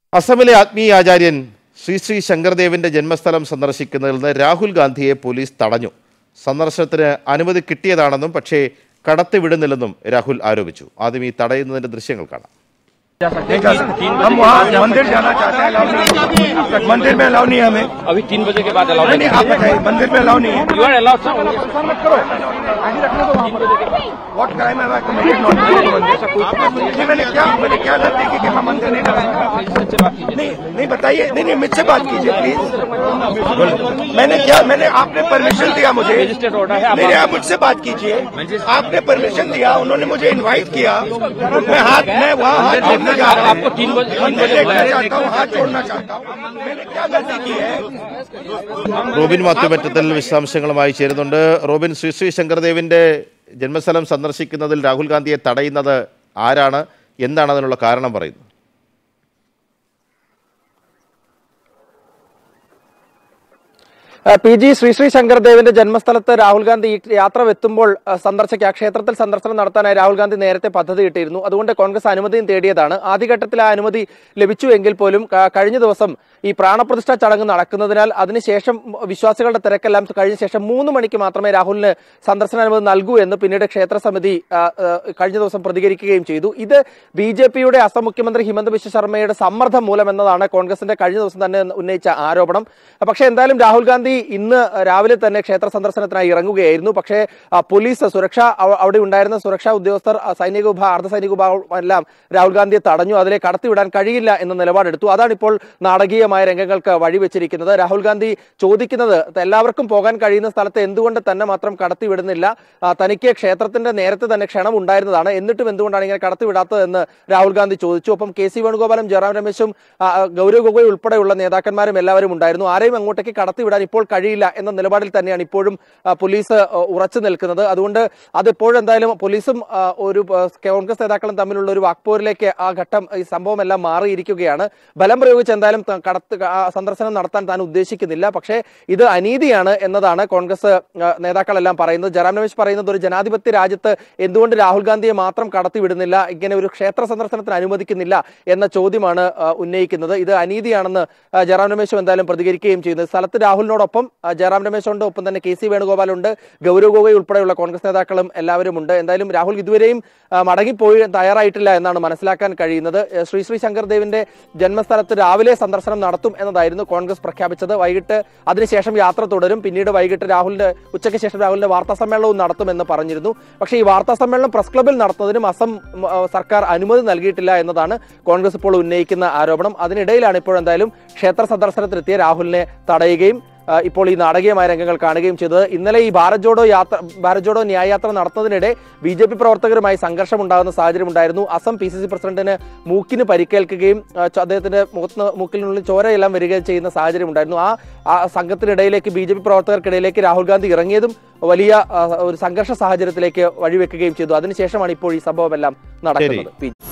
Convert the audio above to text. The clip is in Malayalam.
അസമിലെ ആത്മീയ ആചാര്യൻ ശ്രീ ശ്രീ ശങ്കർദേവിന്റെ ജന്മസ്ഥലം സന്ദർശിക്കുന്നതിൽ നിന്ന് രാഹുൽ ഗാന്ധിയെ പോലീസ് തടഞ്ഞു സന്ദർശനത്തിന് അനുമതി കിട്ടിയതാണെന്നും പക്ഷേ കടത്തിവിടുന്നില്ലെന്നും രാഹുൽ ആരോപിച്ചു ആദ്യം ഈ തടയുന്നതിന്റെ ദൃശ്യങ്ങൾ കാണാം नहीं जा सकते हम वहाँ मंदिर जाना चाहते हैं अलाउ नहीं है मंदिर में अलाउ नहीं है हमें अभी तीन बजे के बाद अलाउड नहीं नहीं आप बताइए मंदिर में अलाउ नहीं है you are allowed sir what crime है मैं कमिटेड नॉट नहीं मैंने क्या मैंने क्या गलती की कि मैं मंदिर नहीं लगाऊंगा नहीं नहीं बताइए नहीं नहीं मुझसे बात कीजिए प्लीज मैंने क्या मैंने आपने परमिशन दिया मुझे रजिस्टर्ड ऑर्डर है नहीं आप नहीं, आप मुझसे बात कीजिए आपने परमिशन दिया उन्होंने मुझे इनवाइट किया मैं हाथ मैं वहाँ हाथ जोड़ने जा रहा हूँ आपको तीन बजे तीन मैं बजे देखना बुलाया चाहता हूँ हाथ जोड़ना चाहता हूँ मैंने क्या गलती की है റോബിൻ മാത്യുമറ്റത്തിൽ വിശദാംശങ്ങളുമായി ചേരുന്നുണ്ട് റോബിൻ ശ്രീ ശ്രീ ശങ്കർദേവിന്റെ ജന്മസ്ഥലം സന്ദർശിക്കുന്നതിൽ രാഹുൽ ഗാന്ധിയെ തടയുന്നത് ആരാണ് എന്താണ് അതിനുള്ള കാരണം പറയുന്നത് ആ, പി ജി ശ്രീ ശ്രീ ശങ്കർദേവിന്റെ ജന്മസ്ഥലത്ത് രാഹുൽ ഗാന്ധി ഈ യാത്ര എത്തുമ്പോൾ ആ, സന്ദർശിക്കുക ആ ക്ഷേത്രത്തിൽ സന്ദർശനം നടത്താനായി രാഹുൽ ഗാന്ധി നേരത്തെ പദ്ധതി ഇട്ടിരുന്നു അതുകൊണ്ട് കോൺഗ്രസ് അനുമതിയും തേടിയതാണ് ആദ്യഘട്ടത്തിൽ ആ അനുമതി ലഭിച്ചു എങ്കിൽ പോലും ക- കഴിഞ്ഞ ദിവസം ഈ പ്രാണപ്രതിഷ്ഠാ ചടങ്ങ് നടക്കുന്നതിനാൽ അതിനുശേഷം വിശ്വാസികളുടെ തിരക്കെല്ലാം കഴിഞ്ഞ ശേഷം മൂന്ന് മണിക്ക് മാത്രമേ രാഹുലിന് സന്ദർശനാനുമതി നൽകൂ എന്ന് പിന്നീട് ക്ഷേത്ര സമിതി ആ, ആ, കഴിഞ്ഞ ദിവസം പ്രതികരിക്കുകയും ചെയ്തു ഇത് ബി ജെ പിയുടെ അസം മുഖ്യമന്ത്രി ഹിമന്ത ബിശ്വ ശർമ്മയുടെ സമ്മർദ്ദം മൂലം എന്നതാണ് കോൺഗ്രസിന്റെ കഴിഞ്ഞ ദിവസം തന്നെ ഉന്നയിച്ച ആരോപണം പക്ഷേ എന്തായാലും രാഹുൽ ഗാന്ധി ഇന്ന് രാവിലെ തന്നെ ക്ഷേത്ര സന്ദർശനത്തിനായി ഇറങ്ങുകയായിരുന്നു പക്ഷേ ആ, പോലീസ് സുരക്ഷ അവ- അവിടെ ഉണ്ടായിരുന്ന സുരക്ഷാ ഉദ്യോഗസ്ഥർ ആ, സൈനിക വിഭാഗം അർദ്ധ സൈനിക വിഭാഗം എല്ലാം രാഹുൽ ഗാന്ധിയെ തടഞ്ഞു അതിലെ കടത്തിവിടാൻ കഴിയില്ല എന്ന നിലപാടെടുത്തു അതാണ് ഇപ്പോൾ നാടകീയമായ രംഗങ്ങൾക്ക് വഴിവെച്ചിരിക്കുന്നത് രാഹുൽ ഗാന്ധി ചോദിക്കുന്നത് എല്ലാവർക്കും പോകാൻ കഴിയുന്ന സ്ഥലത്ത് എന്തുകൊണ്ട് തന്നെ മാത്രം കടത്തിവിടുന്നില്ല ആ, തനിക്ക് ക്ഷേത്രത്തിന്റെ നേരത്തെ തന്നെ ക്ഷണം ഉണ്ടായിരുന്നതാണ് എന്നിട്ടും എന്തുകൊണ്ടാണ് ഇങ്ങനെ കടത്തിവിടാത്തതെന്ന് രാഹുൽ ഗാന്ധി ചോദിച്ചു ഒപ്പം കെ സി വേണുഗോപാലും ജയറാം രമേശും ആ, ആ, ഗൗരവ് ഗൊഗോയ് ഉൾപ്പെടെയുള്ള നേതാക്കന്മാരും എല്ലാവരും ഉണ്ടായിരുന്നു ആരെയും അങ്ങോട്ടേക്ക് കടത്തിവിടാൻ ഇപ്പോൾ കഴിയില്ല എന്ന നിലപാടിൽ തന്നെയാണ് ഇപ്പോഴും ആ, പോലീസ് ആ, ഉറച്ചു നിൽക്കുന്നത് അതുകൊണ്ട് അതിപ്പോഴും എന്തായാലും പോലീസും ആ, ഒരു ആ, കോൺഗ്രസ് നേതാക്കളും തമ്മിലുള്ള ഒരു വാക്പോരിലേക്ക് ആ ഘട്ടം ഈ സംഭവം എല്ലാം മാറിയിരിക്കുകയാണ് ബലം പ്രയോഗിച്ച് എന്തായാലും ത- കടത്ത് ആ, സന്ദർശനം നടത്താൻ താൻ ഉദ്ദേശിക്കുന്നില്ല പക്ഷേ ഇത് അനീതിയാണ് എന്നതാണ് കോൺഗ്രസ് ആ, നേതാക്കളെല്ലാം പറയുന്നത് ജയറാം രമേശ് പറയുന്നത് ഒരു ജനാധിപത്യ രാജ്യത്ത് എന്തുകൊണ്ട് രാഹുൽ ഗാന്ധിയെ മാത്രം കടത്തിവിടുന്നില്ല ഇങ്ങനെ ഒരു ക്ഷേത്ര സന്ദർശനത്തിന് അനുവദിക്കുന്നില്ല എന്ന ചോദ്യമാണ് ആ, ഉന്നയിക്കുന്നത് ഇത് അനീതിയാണെന്ന് ആ, ജയറാം രമേശും എന്തായാലും പ്രതികരിക്കുകയും ചെയ്യുന്നത് സ്ഥലത്ത് രാഹുലിനോടൊപ്പം ആ, ജയറാം രമേശുണ്ട് ഒപ്പം തന്നെ കെ സി വേണുഗോപാലുണ്ട് ഗൗരവ് ഗൊഗോയ് ഉൾപ്പെടെയുള്ള കോൺഗ്രസ് നേതാക്കളും എല്ലാവരും ഉണ്ട് എന്തായാലും രാഹുൽ ഇതുവരെയും ആ, മടങ്ങിപ്പോയി തയ്യാറായിട്ടില്ല എന്നാണ് മനസ്സിലാക്കാൻ കഴിയുന്നത് ഏ, ശ്രീ ശ്രീ ശങ്കർ ദേവിന്റെ ജന്മസ്ഥലത്ത് രാവിലെ സന്ദർശനം നടത്തും എന്നതായിരുന്നു കോൺഗ്രസ് പ്രഖ്യാപിച്ചത് വൈകിട്ട് അതിനുശേഷം യാത്ര തുടരും പിന്നീട് വൈകിട്ട് രാഹുലിന്റെ ഉച്ചയ്ക്ക് ശേഷം രാഹുലിന്റെ വാർത്താ സമ്മേളനവും നടത്തുമെന്ന് പറഞ്ഞിരുന്നു പക്ഷേ ഈ വാർത്താ സമ്മേളനം പ്രസ് ക്ലബിൽ നടത്തുന്നതിനും അസം ഉം, ആ, സർക്കാർ അനുമതി നൽകിയിട്ടില്ല എന്നതാണ് കോൺഗ്രസ് ഇപ്പോൾ ഉന്നയിക്കുന്ന ആരോപണം അതിനിടയിലാണ് ഇപ്പോൾ എന്തായാലും ക്ഷേത്ര സന്ദർശനത്തിനെത്തിയ രാഹുലിനെ തടയുകയും ആ, ഇപ്പോൾ ഈ നാടകീയമായ രംഗങ്ങൾ കാണുകയും ചെയ്തത് ഇന്നലെ ഈ ഭാരത് ജോഡോ യാത്ര ഭാരത് ജോഡോ ന്യായയാത്ര നടത്തുന്നതിനിടെ ബി ജെ പി പ്രവർത്തകരുമായി സംഘർഷം ഉണ്ടാകുന്ന സാഹചര്യം ഉണ്ടായിരുന്നു അസം പി സി സി പ്രസിഡന്റിന് മൂക്കിന് പരിക്കേൽക്കുകയും ആ, ച- അദ്ദേഹത്തിന്റെ മുഖത്ത് മൂക്കിനുള്ളിൽ ചോരയെല്ലാം വരികയും ചെയ്യുന്ന സാഹചര്യം ഉണ്ടായിരുന്നു ആ ആ സംഘത്തിനിടയിലേക്ക് ബി ജെ പി പ്രവർത്തകർക്കിടയിലേക്ക് രാഹുൽ ഗാന്ധി ഇറങ്ങിയതും വലിയ ആ, ഒരു സംഘർഷ സാഹചര്യത്തിലേക്ക് വഴിവെക്കുകയും ചെയ്തു അതിനുശേഷമാണ് ഇപ്പോൾ ഈ സംഭവമെല്ലാം നടക്കുന്നത് പി